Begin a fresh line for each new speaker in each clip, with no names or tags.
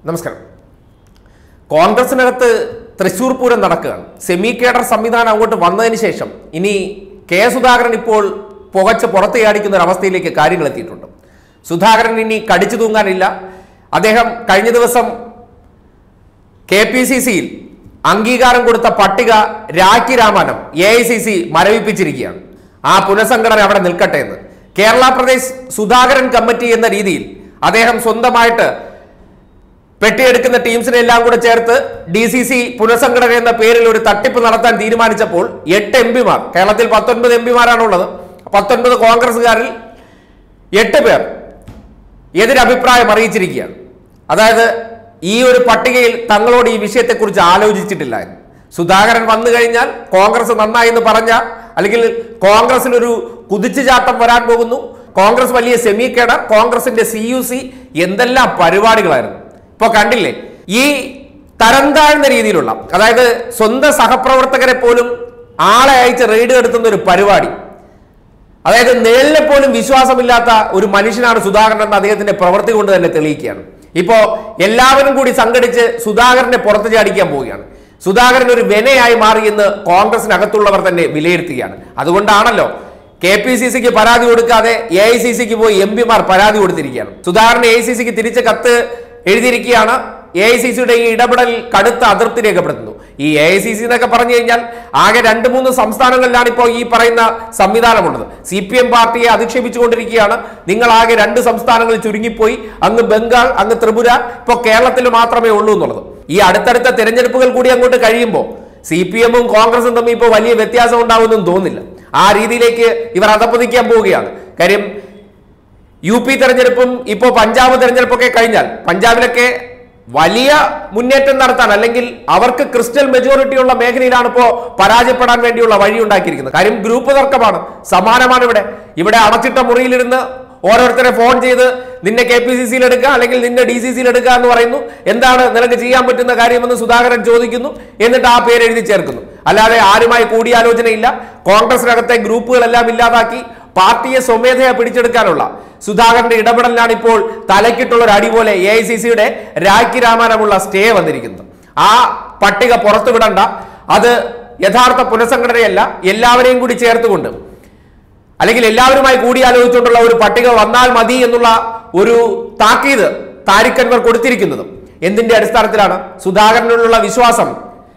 നമസ്കാരം കോൺഗ്രസിനകത്ത് തൃശൂർ പൂരം നടക്കുകയാണ് semi cadre സംവിധാനം അങ്ങോട്ട് വന്നതിന് ശേഷം ഇനി കെ സുധാകരൻ ഇപ്പോൾ പുകച്ച് പുറത്ത് ചാടിക്കുന്ന ഒരു അവസ്ഥയിലേക്ക് കാര്യങ്ങൾ എത്തിയിട്ടുണ്ട് സുധാകരൻ ഇനി കടിച്ചു തൂങ്ങാനില്ല അദ്ദേഹം കഴിഞ്ഞ ദിവസം കെ പി സി സിയിൽ അംഗീകാരം കൊടുത്ത പട്ടിക രാഖി രാമാനം എ ഐ സി സി മരവിപ്പിച്ചിരിക്കുകയാണ് ആ പുനഃസംഘടന അവിടെ നിൽക്കട്ടെ എന്ന് കേരള പ്രദേശ് സുധാകരൻ കമ്മിറ്റി എന്ന രീതിയിൽ അദ്ദേഹം സ്വന്തമായിട്ട് പെട്ടിയെടുക്കുന്ന ടീംസിനെ എല്ലാം കൂടെ ചേർത്ത് ഡി സി സി പുനഃസംഘടന എന്ന പേരിൽ ഒരു തട്ടിപ്പ് നടത്താൻ തീരുമാനിച്ചപ്പോൾ എട്ട് എം പിമാർ കേരളത്തിൽ പത്തൊൻപത് എം പിമാരാണുള്ളത് പത്തൊൻപത് കോൺഗ്രസ്സുകാരിൽ എട്ട് പേർ എതിരഭിപ്രായം അറിയിച്ചിരിക്കുകയാണ് അതായത് ഈ ഒരു പട്ടികയിൽ തങ്ങളോട് ഈ വിഷയത്തെക്കുറിച്ച് ആലോചിച്ചിട്ടില്ല എന്ന് സുധാകരൻ വന്നു കഴിഞ്ഞാൽ കോൺഗ്രസ് നന്നായി എന്ന് പറഞ്ഞ അല്ലെങ്കിൽ കോൺഗ്രസിനൊരു കുതിച്ചുചാട്ടം വരാൻ പോകുന്നു കോൺഗ്രസ് വലിയ സെമി കേഡർ കോൺഗ്രസിന്റെ സി യു സി എന്തെല്ലാം പരിപാടികളായിരുന്നു ഇപ്പൊ കണ്ടില്ലേ ഈ തരം താഴ്ന്ന രീതിയിലുള്ള അതായത് സ്വന്തം സഹപ്രവർത്തകരെ പോലും ആളെ അയച്ച് റെയ്ഡ് എടുത്തുന്ന ഒരു പരിപാടി അതായത് നേരിലെ പോലും വിശ്വാസമില്ലാത്ത ഒരു മനുഷ്യനാണ് സുധാകരൻ എന്ന അദ്ദേഹത്തിന്റെ പ്രവൃത്തി കൊണ്ട് തന്നെ തെളിയിക്കുകയാണ് ഇപ്പോ എല്ലാവരും കൂടി സംഘടിച്ച് സുധാകരനെ പുറത്തു ചാടിക്കാൻ പോവുകയാണ് സുധാകരൻ ഒരു വെനയായി മാറിയെന്ന് കോൺഗ്രസിനകത്തുള്ളവർ തന്നെ വിലയിരുത്തുകയാണ് അതുകൊണ്ടാണല്ലോ കെ പി സി സിക്ക് പരാതി കൊടുക്കാതെ എ ഐ സി സിക്ക് പോയി എം പിമാർ പരാതി കൊടുത്തിരിക്കുകയാണ് സുധാകരൻ എ ഐ സി സിക്ക് തിരിച്ച കത്ത് എഴുതിയിരിക്കുകയാണ് എ ഐ സി സിയുടെ ഈ ഇടപെടൽ കടുത്ത അതൃപ്തി രേഖപ്പെടുത്തുന്നു ഈ എ ഐ സി സി എന്നൊക്കെ പറഞ്ഞു കഴിഞ്ഞാൽ ആകെ രണ്ട് മൂന്ന് സംസ്ഥാനങ്ങളിലാണ് ഇപ്പോൾ ഈ പറയുന്ന സംവിധാനമുള്ളത് സി പി എം പാർട്ടിയെ അധിക്ഷേപിച്ചുകൊണ്ടിരിക്കുകയാണ് നിങ്ങൾ ആകെ രണ്ട് സംസ്ഥാനങ്ങളിൽ ചുരുങ്ങിപ്പോയി അങ്ങ് ബംഗാൾ അങ്ങ് ത്രിപുര ഇപ്പോൾ കേരളത്തിൽ മാത്രമേ ഉള്ളൂ എന്നുള്ളത് ഈ അടുത്തടുത്ത തെരഞ്ഞെടുപ്പുകൾ കൂടി അങ്ങോട്ട് കഴിയുമ്പോൾ സി പി എമ്മും കോൺഗ്രസും തമ്മിൽ ഇപ്പോൾ വലിയ വ്യത്യാസം ഉണ്ടാവുമെന്നും തോന്നുന്നില്ല ആ രീതിയിലേക്ക് ഇവർ അധപ്പതിക്കാൻ പോവുകയാണ് കാര്യം യു പി തെരഞ്ഞെടുപ്പും ഇപ്പോൾ പഞ്ചാബ് തെരഞ്ഞെടുപ്പൊക്കെ കഴിഞ്ഞാൽ പഞ്ചാബിലൊക്കെ വലിയ മുന്നേറ്റം നടത്താൻ അല്ലെങ്കിൽ അവർക്ക് ക്രിസ്റ്റൽ മെജോറിറ്റി ഉള്ള മേഖലയിലാണ് ഇപ്പോൾ പരാജയപ്പെടാൻ വേണ്ടിയുള്ള വഴി ഉണ്ടാക്കിയിരിക്കുന്നത് കാര്യം ഗ്രൂപ്പ് തർക്കമാണ് സമാനമാണ് ഇവിടെ ഇവിടെ അടച്ചിട്ട മുറിയിലിരുന്ന് ഓരോരുത്തരെ ഫോൺ ചെയ്ത് നിന്നെ കെ പി സി സിയിൽ എടുക്കുക അല്ലെങ്കിൽ നിന്നെ ഡി സി സിയിൽ എടുക്കുക എന്ന് പറയുന്നു എന്താണ് നിനക്ക് ചെയ്യാൻ പറ്റുന്ന കാര്യമെന്ന് സുധാകരൻ ചോദിക്കുന്നു എന്നിട്ട് ആ പേര് എഴുതി ചേർക്കുന്നു അല്ലാതെ ആരുമായി കൂടിയാലോചനയില്ല കോൺഗ്രസിനകത്തെ ഗ്രൂപ്പുകളെല്ലാം ഇല്ലാതാക്കി പാർട്ടിയെ സ്വമേധയാ പിടിച്ചെടുക്കാനുള്ള സുധാകരന്റെ ഇടപെടലിനാണ് ഇപ്പോൾ തലക്കിട്ടുള്ള ഒരു അടി പോലെ എ ഐ സി സിയുടെ രാഖി രാമാനമുള്ള സ്റ്റേ വന്നിരിക്കുന്നത് ആ പട്ടിക പുറത്തു വിടണ്ട അത് യഥാർത്ഥ പുനഃസംഘടനയല്ല എല്ലാവരെയും കൂടി ചേർത്തുകൊണ്ട് അല്ലെങ്കിൽ എല്ലാവരുമായി കൂടിയാലോചിച്ചുകൊണ്ടുള്ള ഒരു പട്ടിക വന്നാൽ മതി എന്നുള്ള ഒരു താക്കീത് താരിഖൻവർ കൊടുത്തിരിക്കുന്നതും എന്തിന്റെ അടിസ്ഥാനത്തിലാണ് സുധാകരനുള്ള വിശ്വാസം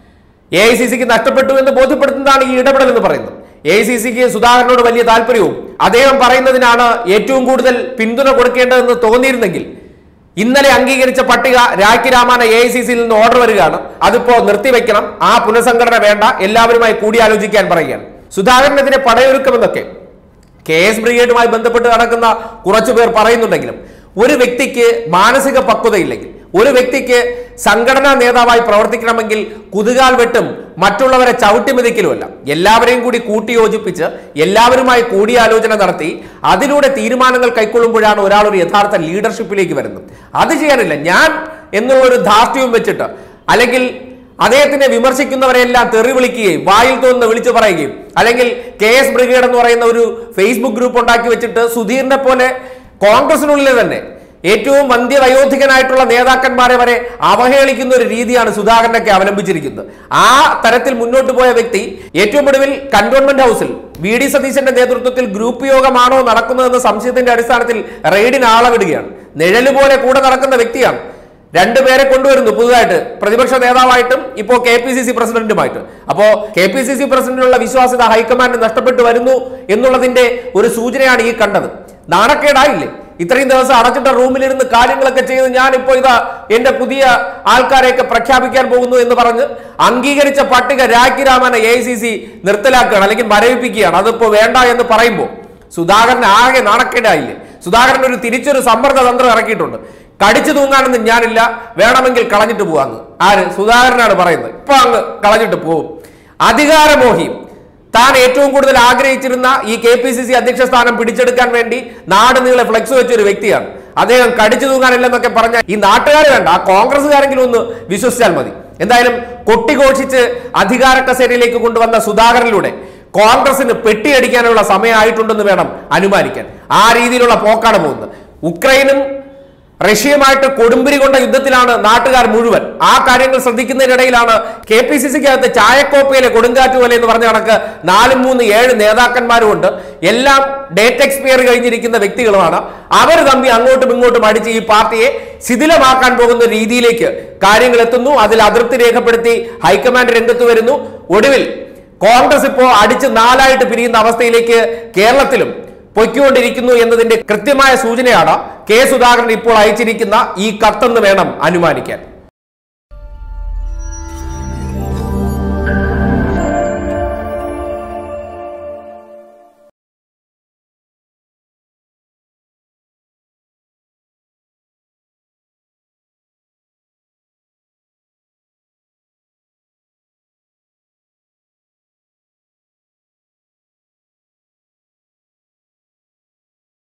എ ഐ സി സിക്ക് നഷ്ടപ്പെട്ടു എന്ന് ബോധ്യപ്പെടുത്തുന്നതാണ് ഈ ഇടപെടൽ എന്ന് പറയുന്നത് എ ഐ സി സിക്ക് സുധാകരനോട് വലിയ താല്പര്യവും അദ്ദേഹം പറയുന്നതിനാണ് ഏറ്റവും കൂടുതൽ പിന്തുണ കൊടുക്കേണ്ടതെന്ന് തോന്നിയിരുന്നെങ്കിൽ ഇന്നലെ അംഗീകരിച്ച പട്ടിക രാഖി രാമാന എ ഐ സി സിയിൽ നിന്ന് ഓർഡർ വരികയാണ് അതിപ്പോ നിർത്തിവെക്കണം ആ പുനഃസംഘടന വേണ്ട എല്ലാവരുമായി കൂടിയാലോചിക്കാൻ പറയുകയാണ് സുധാകരനെതിരെ പടയൊരുക്കമെന്നൊക്കെ കെ എസ് ബ്രിഗേഡുമായി ബന്ധപ്പെട്ട് നടക്കുന്ന കുറച്ചു പേർ പറയുന്നുണ്ടെങ്കിലും ഒരു വ്യക്തിക്ക് മാനസിക പക്വതയില്ലെങ്കിൽ ഒരു വ്യക്തിക്ക് സംഘടനാ നേതാവായി പ്രവർത്തിക്കണമെങ്കിൽ കുതുകാൽ വെട്ടും മറ്റുള്ളവരെ ചവിട്ടിമെതിക്കലുമല്ല എല്ലാവരെയും കൂടി കൂട്ടിയോജിപ്പിച്ച് എല്ലാവരുമായി കൂടിയാലോചന നടത്തി അതിലൂടെ തീരുമാനങ്ങൾ കൈക്കൊള്ളുമ്പോഴാണ് ഒരാൾ ഒരു യഥാർത്ഥ ലീഡർഷിപ്പിലേക്ക് വരുന്നത് അത് ചെയ്യാനില്ല ഞാൻ എന്നുള്ള ഒരു ധാർഷ്ട്യവും വെച്ചിട്ട് അല്ലെങ്കിൽ അദ്ദേഹത്തിനെ വിമർശിക്കുന്നവരെല്ലാം തെറി വിളിക്കുകയും വായിൽ തോന്നുന്ന വിളിച്ചു പറയുകയും അല്ലെങ്കിൽ കെ എസ് ബ്രിഗേഡ് എന്ന് പറയുന്ന ഒരു ഫേസ്ബുക്ക് ഗ്രൂപ്പ് ഉണ്ടാക്കി വെച്ചിട്ട് സുധീറിനെ പോലെ കോൺഗ്രസിനുള്ളിൽ തന്നെ ഏറ്റവും വന്ധ്യവയോധികനായിട്ടുള്ള നേതാക്കന്മാരെ വരെ അവഹേളിക്കുന്ന ഒരു രീതിയാണ് സുധാകരനൊക്കെ അവലംബിച്ചിരിക്കുന്നത് ആ തരത്തിൽ മുന്നോട്ട് പോയ വ്യക്തി ഏറ്റവും ഒടുവിൽ കന്റോൺമെന്റ് ഹൗസിൽ വി ഡി സതീശന്റെ നേതൃത്വത്തിൽ ഗ്രൂപ്പ് യോഗമാണോ നടക്കുന്നതെന്ന സംശയത്തിന്റെ അടിസ്ഥാനത്തിൽ റെയ്ഡിന് ആളവിടുകയാണ് നിഴല് പോലെ കൂടെ നടക്കുന്ന വ്യക്തിയാണ് രണ്ടുപേരെ കൊണ്ടുവരുന്നു പുതുതായിട്ട് പ്രതിപക്ഷ നേതാവായിട്ടും ഇപ്പോ കെ പി സി സി പ്രസിഡന്റുമായിട്ട് അപ്പോ കെ പി സി സി പ്രസിഡന്റിനുള്ള വിശ്വാസ്യത ഹൈക്കമാൻഡ് നഷ്ടപ്പെട്ടു വരുന്നു എന്നുള്ളതിന്റെ ഒരു സൂചനയാണ് ഈ കണ്ടത് നാണക്കേടായില്ലേ ഇത്രയും ദിവസം അടച്ചിട്ട റൂമിലിരുന്ന് കാര്യങ്ങളൊക്കെ ചെയ്ത് ഞാൻ ഇപ്പോൾ ഇതാ എന്റെ പുതിയ ആൾക്കാരെയൊക്കെ പ്രഖ്യാപിക്കാൻ പോകുന്നു എന്ന് പറഞ്ഞ് അംഗീകരിച്ച പട്ടിക രാഖി രാമനെ എ ഐ സി സി നിർത്തലാക്കുകയാണ് അല്ലെങ്കിൽ മരവിപ്പിക്കുകയാണ് അതിപ്പോ വേണ്ട എന്ന് പറയുമ്പോൾ സുധാകരൻ ആകെ നാണക്കേടായില്ലേ സുധാകരൻ ഒരു തിരിച്ചൊരു സമ്മർദ്ദ തന്ത്രം ഇറക്കിയിട്ടുണ്ട് കടിച്ചു തൂങ്ങാനൊന്നും ഞാനില്ല വേണമെങ്കിൽ കളഞ്ഞിട്ട് പോവാങ്ങ് ആര് സുധാകരനാണ് പറയുന്നത് ഇപ്പൊ അങ്ങ് കളഞ്ഞിട്ട് പോവും അധികാരമോഹി താൻ ഏറ്റവും കൂടുതൽ ആഗ്രഹിച്ചിരുന്ന ഈ കെ പി സി സി അധ്യക്ഷ സ്ഥാനം പിടിച്ചെടുക്കാൻ വേണ്ടി നാട് നീളെ ഫ്ലെക്സ് വെച്ച ഒരു വ്യക്തിയാണ് അദ്ദേഹം കടിച്ചു തൂങ്ങാനില്ലെന്നൊക്കെ പറഞ്ഞ ഈ നാട്ടുകാർ വേണ്ട ആ കോൺഗ്രസ്സുകാരെങ്കിലും ഒന്ന് വിശ്വസിച്ചാൽ മതി എന്തായാലും കൊട്ടിഘോഷിച്ച് അധികാര കസേരയിലേക്ക് കൊണ്ടുവന്ന സുധാകരനിലൂടെ കോൺഗ്രസിന് പെട്ടിയടിക്കാനുള്ള സമയമായിട്ടുണ്ടെന്ന് വേണം അനുമാനിക്കാൻ ആ രീതിയിലുള്ള പോക്കാണ് പോകുന്നത് ഉക്രൈനും റഷ്യയുമായിട്ട് കൊടുമ്പിരി കൊണ്ട യുദ്ധത്തിലാണ് നാട്ടുകാർ മുഴുവൻ ആ കാര്യങ്ങൾ ശ്രദ്ധിക്കുന്നതിനിടയിലാണ് കെ പി സി സിക്കകത്ത് ചായക്കോപ്പയിലെ കൊടുങ്കാറ്റ് പോലെ എന്ന് പറഞ്ഞ കണക്ക് നാലും മൂന്ന് ഏഴ് നേതാക്കന്മാരും ഉണ്ട് എല്ലാം ഡേറ്റ് എക്സ്പയർ കഴിഞ്ഞിരിക്കുന്ന വ്യക്തികളുമാണ് അവർ തമ്മിൽ അങ്ങോട്ടും ഇങ്ങോട്ടും അടിച്ച് ഈ പാർട്ടിയെ ശിഥിലമാക്കാൻ പോകുന്ന രീതിയിലേക്ക് കാര്യങ്ങൾ എത്തുന്നു അതിൽ അതൃപ്തി രേഖപ്പെടുത്തി ഹൈക്കമാൻഡ് രംഗത്ത് വരുന്നു ഒടുവിൽ കോൺഗ്രസ് ഇപ്പോ അടിച്ച് നാലായിട്ട് പിരിയുന്ന അവസ്ഥയിലേക്ക് കേരളത്തിലും പൊയ്ക്കൊണ്ടിരിക്കുന്നു എന്നതിന്റെ കൃത്യമായ സൂചനയാണ് കെ സുധാകരൻ ഇപ്പോൾ അയച്ചിരിക്കുന്ന ഈ കത്തെന്ന് വേണം അനുമാനിക്കാൻ